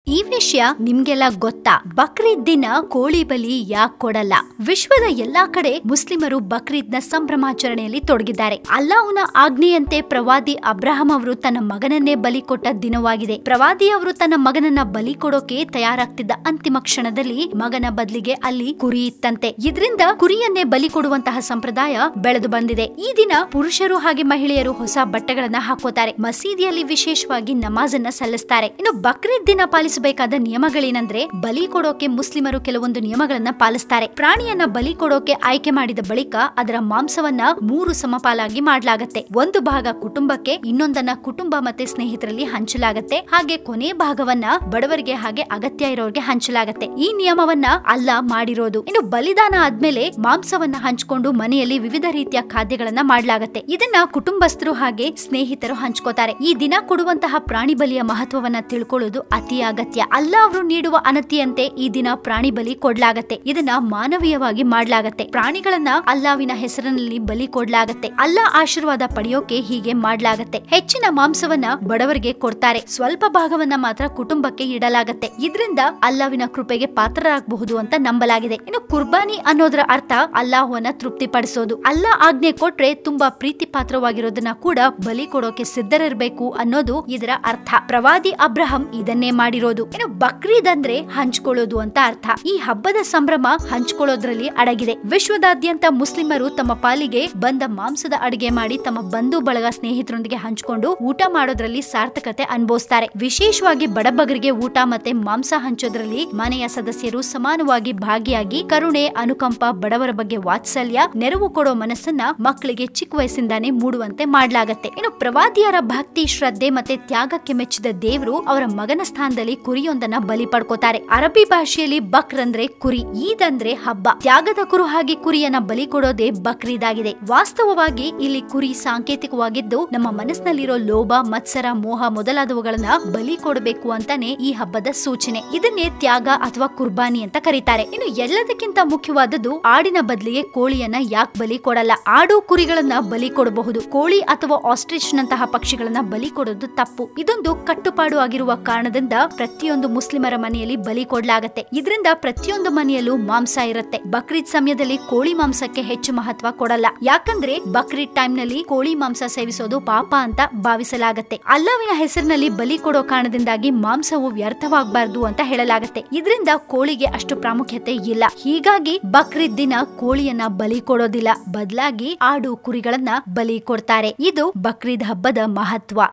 ಈ ವಿಷಯ ನಿಮ್ಗೆಲ್ಲ ಗೊತ್ತಾ ಬಕ್ರೀದ್ ದಿನ ಕೋಳಿ ಬಲಿ ಯಾಕೆ ಕೊಡಲ್ಲ ವಿಶ್ವದ ಎಲ್ಲಾ ಕಡೆ ಮುಸ್ಲಿಮರು ಬಕ್ರೀದ್ ನ ಸಂಭ್ರಮಾಚರಣೆಯಲ್ಲಿ ತೊಡಗಿದ್ದಾರೆ ಅಲ್ಲಾಹುನ ಆಜ್ಞೆಯಂತೆ ಪ್ರವಾದಿ ಅಬ್ರಹಂ ಅವರು ತನ್ನ ಮಗನನ್ನೇ ಬಲಿ ಕೊಟ್ಟ ದಿನವಾಗಿದೆ ಪ್ರವಾದಿ ಅವರು ತನ್ನ ಮಗನನ್ನ ಬಲಿ ಕೊಡೋಕೆ ತಯಾರಾಗ್ತಿದ್ದ ಅಂತಿಮ ಕ್ಷಣದಲ್ಲಿ ಮಗನ ಬದಲಿಗೆ ಅಲ್ಲಿ ಕುರಿ ಇತ್ತಂತೆ ಇದರಿಂದ ಕುರಿಯನ್ನೇ ಬಲಿ ಕೊಡುವಂತಹ ಸಂಪ್ರದಾಯ ಬೆಳೆದು ಬಂದಿದೆ ಈ ದಿನ ಪುರುಷರು ಹಾಗೆ ಮಹಿಳೆಯರು ಹೊಸ ಬಟ್ಟೆಗಳನ್ನ ಹಾಕೋತಾರೆ ಮಸೀದಿಯಲ್ಲಿ ವಿಶೇಷವಾಗಿ ನಮಾಜನ್ನ ಸಲ್ಲಿಸ್ತಾರೆ ಇನ್ನು ಬಕ್ರೀದ್ ದಿನ ಪಾಲಿಸಬೇಕಾದ ನಿಯಮಗಳೇನಂದ್ರೆ ಬಲಿ ಕೊಡೋಕೆ ಮುಸ್ಲಿಮರು ಕೆಲವೊಂದು ನಿಯಮಗಳನ್ನ ಪಾಲಿಸ್ತಾರೆ ಪ್ರಾಣಿಯನ್ನ ಬಲಿ ಕೊಡೋಕೆ ಆಯ್ಕೆ ಮಾಡಿದ ಬಳಿಕ ಅದರ ಮಾಂಸವನ್ನ ಮೂರು ಸಮಪಾಲಾಗಿ ಮಾಡಲಾಗತ್ತೆ ಒಂದು ಭಾಗ ಕುಟುಂಬಕ್ಕೆ ಇನ್ನೊಂದನ್ನ ಕುಟುಂಬ ಮತ್ತೆ ಸ್ನೇಹಿತರಲ್ಲಿ ಹಂಚಲಾಗತ್ತೆ ಹಾಗೆ ಕೊನೆ ಭಾಗವನ್ನ ಬಡವರಿಗೆ ಹಾಗೆ ಅಗತ್ಯ ಇರೋರಿಗೆ ಹಂಚಲಾಗತ್ತೆ ಈ ನಿಯಮವನ್ನ ಅಲ್ಲ ಮಾಡಿರೋದು ಇನ್ನು ಬಲಿದಾನ ಆದ್ಮೇಲೆ ಮಾಂಸವನ್ನ ಹಂಚ್ಕೊಂಡು ಮನೆಯಲ್ಲಿ ವಿವಿಧ ರೀತಿಯ ಖಾದ್ಯಗಳನ್ನ ಮಾಡಲಾಗತ್ತೆ ಇದನ್ನ ಕುಟುಂಬಸ್ಥರು ಹಾಗೆ ಸ್ನೇಹಿತರು ಹಂಚ್ಕೋತಾರೆ ಈ ದಿನ ಕೊಡುವಂತಹ ಪ್ರಾಣಿ ಬಲಿಯ ಮಹತ್ವವನ್ನ ತಿಳ್ಕೊಳ್ಳೋದು ಅತಿ ಅಗತ್ಯ ಅಲ್ಲ ಅವರು ನೀಡುವ ಅನತಿಯಂತೆ ಈ ದಿನ ಪ್ರಾಣಿ ಬಲಿ ಕೊಡ್ಲಾಗತ್ತೆ ಇದನ್ನ ಮಾನವೀಯವಾಗಿ ಮಾಡ್ಲಾಗತ್ತೆ ಪ್ರಾಣಿಗಳನ್ನ ಅಲ್ಲಾವಿನ ಹೆಸರಿನಲ್ಲಿ ಬಲಿ ಕೊಡ್ಲಾಗತ್ತೆ ಅಲ್ಲ ಆಶೀರ್ವಾದ ಪಡೆಯೋಕೆ ಹೀಗೆ ಮಾಡ್ಲಾಗತ್ತೆ ಹೆಚ್ಚಿನ ಮಾಂಸವನ್ನ ಬಡವರಿಗೆ ಕೊಡ್ತಾರೆ ಸ್ವಲ್ಪ ಭಾಗವನ್ನ ಮಾತ್ರ ಕುಟುಂಬಕ್ಕೆ ಇಡಲಾಗತ್ತೆ ಇದರಿಂದ ಅಲ್ಲಾವಿನ ಕೃಪೆಗೆ ಪಾತ್ರರಾಗಬಹುದು ಅಂತ ನಂಬಲಾಗಿದೆ ಇನ್ನು ಕುರ್ಬಾನಿ ಅನ್ನೋದರ ಅರ್ಥ ಅಲ್ಲಾಹುವನ್ನ ತೃಪ್ತಿಪಡಿಸೋದು ಅಲ್ಲ ಆಜ್ಞೆ ಕೊಟ್ರೆ ತುಂಬಾ ಪ್ರೀತಿ ಪಾತ್ರವಾಗಿರೋದನ್ನ ಕೂಡ ಬಲಿ ಕೊಡೋಕೆ ಸಿದ್ಧರಿರ್ಬೇಕು ಅನ್ನೋದು ಇದರ ಅರ್ಥ ಪ್ರವಾದಿ ಅಬ್ರಹಂ ಇದನ್ನೇ ಮಾಡಿರೋದು ಇನ್ನು ಬಕ್ರೀದ್ ಅಂದ್ರೆ ಹಂಚ್ಕೊಳ್ಳೋದು ಅಂತ ಅರ್ಥ ಈ ಹಬ್ಬದ ಸಂಭ್ರಮ ಹಂಚ್ಕೊಳ್ಳೋದ್ರಲ್ಲಿ ಅಡಗಿದೆ ವಿಶ್ವದಾದ್ಯಂತ ಮುಸ್ಲಿಮರು ತಮ್ಮ ಪಾಲಿಗೆ ಬಂದ ಮಾಂಸದ ಅಡುಗೆ ಮಾಡಿ ತಮ್ಮ ಬಂಧು ಬಳಗ ಸ್ನೇಹಿತರೊಂದಿಗೆ ಹಂಚಿಕೊಂಡು ಊಟ ಮಾಡೋದ್ರಲ್ಲಿ ಸಾರ್ಥಕತೆ ಅನುಭವಿಸ್ತಾರೆ ವಿಶೇಷವಾಗಿ ಬಡಬಗರಿಗೆ ಊಟ ಮತ್ತೆ ಮಾಂಸ ಹಂಚೋದ್ರಲ್ಲಿ ಮನೆಯ ಸದಸ್ಯರು ಸಮಾನವಾಗಿ ಭಾಗಿಯಾಗಿ ಕರುಣೆ ಅನುಕಂಪ ಬಡವರ ಬಗ್ಗೆ ವಾತ್ಸಲ್ಯ ನೆರವು ಕೊಡೋ ಮನಸ್ಸನ್ನ ಮಕ್ಕಳಿಗೆ ಚಿಕ್ಕ ವಯಸ್ಸಿಂದಾನೇ ಮೂಡುವಂತೆ ಮಾಡ್ಲಾಗತ್ತೆ ಇನ್ನು ಪ್ರವಾದಿಯರ ಭಕ್ತಿ ಶ್ರದ್ಧೆ ಮತ್ತೆ ತ್ಯಾಗಕ್ಕೆ ಮೆಚ್ಚಿದ ದೇವರು ಅವರ ಮಗನ ಸ್ಥಾನದಲ್ಲಿ ಕುರಿಯೊಂದನ್ನ ಬಲಿ ಪಡ್ಕೋತಾರೆ ಅರಬ್ಬಿ ಭಾಷೆಯಲ್ಲಿ ಬಕ್ರ್ ಅಂದ್ರೆ ಕುರಿ ಈದ್ ಅಂದ್ರೆ ಹಬ್ಬ ತ್ಯಾಗದ ಕುರು ಹಾಗೆ ಕುರಿಯನ್ನ ಬಲಿ ಕೊಡೋದೇ ಬಕ್ರೀದ್ ಆಗಿದೆ ವಾಸ್ತವವಾಗಿ ಇಲ್ಲಿ ಕುರಿ ಸಾಂಕೇತಿಕವಾಗಿದ್ದು ನಮ್ಮ ಮನಸ್ಸಿನಲ್ಲಿರೋ ಲೋಭ ಮತ್ಸರ ಮೋಹ ಮೊದಲಾದವುಗಳನ್ನ ಬಲಿ ಕೊಡಬೇಕು ಅಂತಾನೆ ಈ ಹಬ್ಬದ ಸೂಚನೆ ಇದನ್ನೇ ತ್ಯಾಗ ಅಥವಾ ಕುರ್ಬಾನಿ ಅಂತ ಕರೀತಾರೆ ಇನ್ನು ಎಲ್ಲದಕ್ಕಿಂತ ಮುಖ್ಯವಾದದ್ದು ಆಡಿನ ಬದಲಿಗೆ ಕೋಳಿಯನ್ನ ಯಾಕೆ ಬಲಿ ಕೊಡಲ್ಲ ಆಡು ಕುರಿಗಳನ್ನ ಬಲಿ ಕೊಡಬಹುದು ಕೋಳಿ ಅಥವಾ ಆಸ್ಟ್ರಿಚ್ ನಂತಹ ಪಕ್ಷಿಗಳನ್ನ ಬಲಿ ಕೊಡೋದು ತಪ್ಪು ಇದೊಂದು ಕಟ್ಟುಪಾಡು ಆಗಿರುವ ಕಾರಣದಿಂದ ಪ್ರತಿಯೊಂದು ಮುಸ್ಲಿಮರ ಮನೆಯಲ್ಲಿ ಬಲಿ ಕೊಡ್ಲಾಗತ್ತೆ ಇದರಿಂದ ಪ್ರತಿಯೊಂದು ಮನೆಯಲ್ಲೂ ಮಾಂಸ ಇರುತ್ತೆ ಬಕ್ರೀದ್ ಸಮಯದಲ್ಲಿ ಕೋಳಿ ಮಾಂಸಕ್ಕೆ ಹೆಚ್ಚು ಮಹತ್ವ ಕೊಡಲ್ಲ ಯಾಕಂದ್ರೆ ಬಕ್ರೀದ್ ಟೈಮ್ ನಲ್ಲಿ ಕೋಳಿ ಮಾಂಸ ಸೇವಿಸೋದು ಪಾಪ ಅಂತ ಭಾವಿಸಲಾಗತ್ತೆ ಅಲ್ಲಾವಿನ ಹೆಸರಿನಲ್ಲಿ ಬಲಿ ಕೊಡೋ ಕಾರಣದಿಂದಾಗಿ ಮಾಂಸವು ವ್ಯರ್ಥವಾಗಬಾರ್ದು ಅಂತ ಹೇಳಲಾಗತ್ತೆ ಇದರಿಂದ ಕೋಳಿಗೆ ಅಷ್ಟು ಪ್ರಾಮುಖ್ಯತೆ ಇಲ್ಲ ಹೀಗಾಗಿ ಬಕ್ರೀದ್ ದಿನ ಕೋಳಿಯನ್ನ ಬಲಿ ಕೊಡೋದಿಲ್ಲ ಬದಲಾಗಿ ಆಡು ಕುರಿಗಳನ್ನ ಬಲಿ ಕೊಡ್ತಾರೆ ಇದು ಬಕ್ರೀದ್ ಹಬ್ಬದ ಮಹತ್ವ